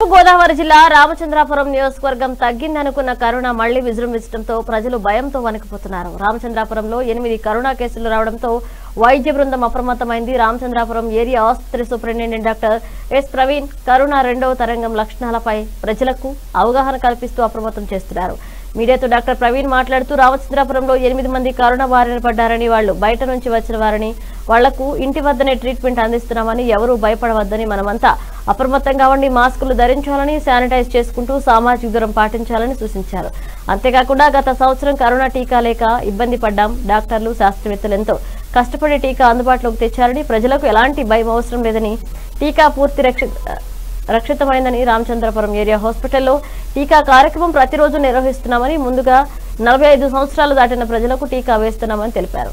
గోదావరి జిల్లా రామచంద్రాపురం నియోజకవర్గం తగ్గిందనుకున్న కరోనా మళ్లీ విజృంభించడంతో ప్రజలు భయంతో వణికిపోతున్నారు రామచంద్రాపురంలో ఎనిమిది కరోనా కేసులు రావడంతో వైద్య బృందం అప్రమత్తమైంది రామచంద్రాపురం ఏరియా ఆసుపత్రి superintendent doctor S Praveen corona రెండవ తరంగం లక్షణాలపై ప్రజలకు అవగాహన కల్పిస్తూ అప్రమత్తం చేస్తున్నారు మీడియాతో డాక్టర్ ప్రవీణ్ మాట్లాడుతూ రామచంద్రాపురంలో ఎనిమిది మంది కరోనా బారిన పడ్డారని వాళ్ళు బయట నుంచి వచ్చిన వారని వాళ్లకు ఇంటి వద్దనే ట్రీట్మెంట్ అందిస్తున్నామని ఎవరూ భయపడవద్దని మనమంతా అప్రమత్తంగా ఉండి మాస్కులు ధరించాలని శానిటైజ్ చేసుకుంటూ సామాజిక దూరం పాటించాలని సూచించారు అంతేకాకుండా గత సంవత్సరం కరోనా టీకా లేక ఇబ్బంది పడ్డాం డాక్టర్లు శాస్త్రవేత్తలు ఎంతో కష్టపడి టీకా అందుబాటులోకి తెచ్చారని ప్రజలకు ఎలాంటి భయం అవసరం లేదని టీకా పూర్తి రక్ష రక్షితమైందని రామచంద్రపురం ఏరియా హాస్పిటల్లో టీకా కార్యక్రమం ప్రతిరోజు నిర్వహిస్తున్నామని ముందుగా నలభై ఐదు సంవత్సరాలు దాటిన ప్రజలకు టీకా వేస్తున్నామని తెలిపారు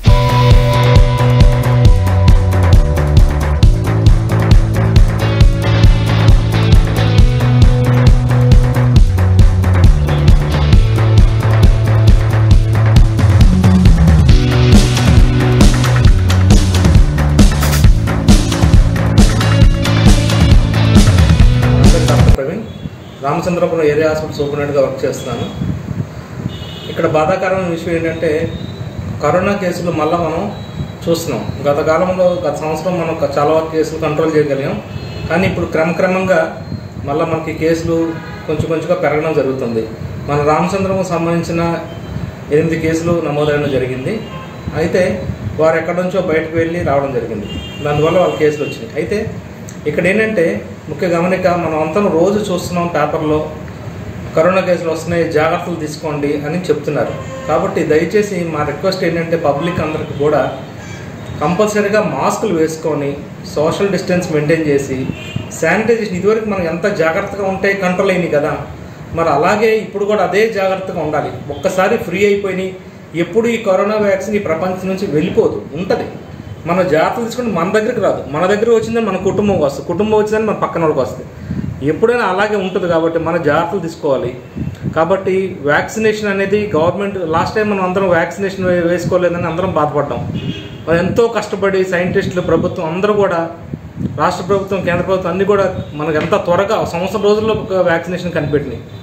నా పేరు doctor Praveen Ramachandrapuram area hospital సూపరింటెండెంట్గా వర్క్ చేస్తున్నాను ఇక్కడ బాధాకరమైన విషయం ఏంటంటే కరోనా కేసులు మళ్ళీ మనం చూస్తున్నాం గత కాలంలో గత సంవత్సరం మనం క- చాలా వరకు కేసులు కంట్రోల్ చేయగలిగాం కానీ ఇప్పుడు క్రమక్రమంగా మళ్ళీ మనకి కేసులు కొంచెం కొంచెంగా పెరగడం జరుగుతుంది మన రామచంద్రం సంబంధించిన ఎనిమిది కేసులు నమోదవడం జరిగింది అయితే వారు ఎక్కడి నుంచో బయటకు వెళ్ళి రావడం జరిగింది దానివల్ల వాళ్ళ కేసులు వచ్చినాయి అయితే ఇక్కడ ఏంటంటే ముఖ్య గమనిక మనం అంతా రోజు చూస్తున్నాం పేపర్లో కరోనా కేసులు వస్తున్నాయి జాగ్రత్తలు తీసుకోండి అని చెప్తున్నారు కాబట్టి దయచేసి మా రిక్వెస్ట్ ఏంటంటే పబ్లిక్ అందరికి కూడా కంపల్సరీగా మాస్కులు వేసుకొని సోషల్ డిస్టెన్స్ మెయింటైన్ చేసి శానిటైజేషన్ ఇదివరకు మనం ఎంత జాగ్రత్తగా ఉంటే కంట్రోల్ అయింది కదా మరి అలాగే ఇప్పుడు కూడా అదే జాగ్రత్తగా ఉండాలి ఒక్కసారి ఫ్రీ అయిపోయి ఎప్పుడు ఈ కరోనా వ్యాక్సిన్ ఈ ప్రపంచం నుంచి వెళ్ళిపోదు ఉంటుంది మన జాగ్రత్తలు తీసుకుంటే మన దగ్గరికి రాదు మన దగ్గర వచ్చిందని మన కుటుంబం వస్తుంది కుటుంబం వచ్చిందని మన పక్కన వాళ్ళకి వస్తుంది ఎప్పుడైనా అలాగే ఉంటుంది కాబట్టి మన జాగ్రత్తలు తీసుకోవాలి కాబట్టి వ్యాక్సినేషన్ అనేది గవర్నమెంట్ లాస్ట్ టైం మనం అందరం వ్యాక్సినేషన్ వే- వేసుకోలేదని అందరం బాధపడ్డాం మరి ఎంతో కష్టపడి సైంటిస్టులు ప్రభుత్వం అందరూ కూడా రాష్ట్ర ప్రభుత్వం కేంద్ర ప్రభుత్వం అన్ని కూడా మనకు ఎంత త్వరగా సంవత్సరం రోజుల్లో ఒక వ్యాక్సినేషన్ కనిపెట్టినాయి